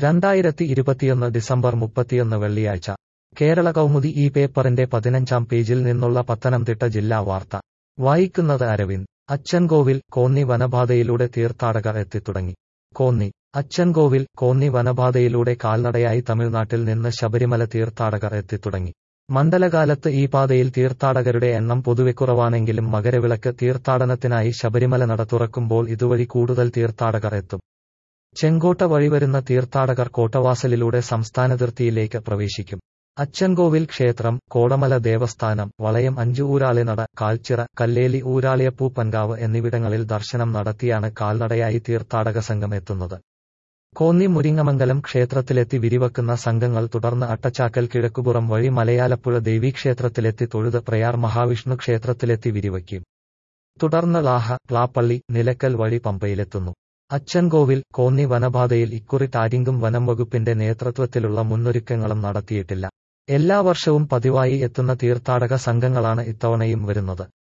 രണ്ടായിരത്തി ഇരുപത്തിയൊന്ന് ഡിസംബർ മുപ്പത്തിയൊന്ന് വെള്ളിയാഴ്ച കേരള കൗമുദി ഈ പേപ്പറിന്റെ പതിനഞ്ചാം പേജിൽ നിന്നുള്ള പത്തനംതിട്ട ജില്ലാ വാർത്ത വായിക്കുന്നത് അരവിന്ദ് അച്ചൻകോവിൽ കോന്നി വനപാതയിലൂടെ തീർത്ഥാടകർ എത്തിത്തുടങ്ങി കോന്നി അച്ചൻകോവിൽ കോന്നി വനപാതയിലൂടെ കാൽനടയായി തമിഴ്നാട്ടിൽ നിന്ന് ശബരിമല തീർത്ഥാടകർ എത്തിത്തുടങ്ങി മണ്ഡലകാലത്ത് ഈ പാതയിൽ തീർത്ഥാടകരുടെ എണ്ണം പൊതുവെ കുറവാണെങ്കിലും മകരവിളക്ക് തീർത്ഥാടനത്തിനായി ശബരിമല നട തുറക്കുമ്പോൾ ഇതുവഴി കൂടുതൽ തീർത്ഥാടകർ എത്തും ചെങ്കോട്ട വഴി വരുന്ന തീർത്ഥാടകർ കോട്ടവാസലിലൂടെ സംസ്ഥാനതിർത്തിയിലേക്ക് പ്രവേശിക്കും അച്ചൻകോവിൽ ക്ഷേത്രം കോടമല ദേവസ്ഥാനം വളയം അഞ്ചു ഊരാളിനട കാൽച്ചിറ കല്ലേലി ഊരാളിയപ്പൂപ്പൻകാവ് എന്നിവിടങ്ങളിൽ ദർശനം നടത്തിയാണ് കാൽനടയായി തീർത്ഥാടക സംഘം എത്തുന്നത് കോന്നി മുരിങ്ങമംഗലം ക്ഷേത്രത്തിലെത്തി വിരിവക്കുന്ന സംഘങ്ങൾ തുടർന്ന് അട്ടച്ചാക്കൽ കിഴക്കുപുറം വഴി മലയാലപ്പുഴ ദേവീക്ഷേത്രത്തിലെത്തി തൊഴുത് പ്രയാർ മഹാവിഷ്ണു ക്ഷേത്രത്തിലെത്തി വിരിവയ്ക്കും തുടർന്ന് ലാഹ പ്ലാപ്പള്ളി നിലക്കൽ വഴി പമ്പയിലെത്തുന്നു അച്ചൻകോവിൽ കോന്നി വനപാതയിൽ ഇക്കുറി ടാരിങ്കും വനം വകുപ്പിന്റെ നേതൃത്വത്തിലുള്ള മുന്നൊരുക്കങ്ങളും നടത്തിയിട്ടില്ല എല്ലാ വർഷവും പതിവായി എത്തുന്ന തീർത്ഥാടക സംഘങ്ങളാണ് ഇത്തവണയും വരുന്നത്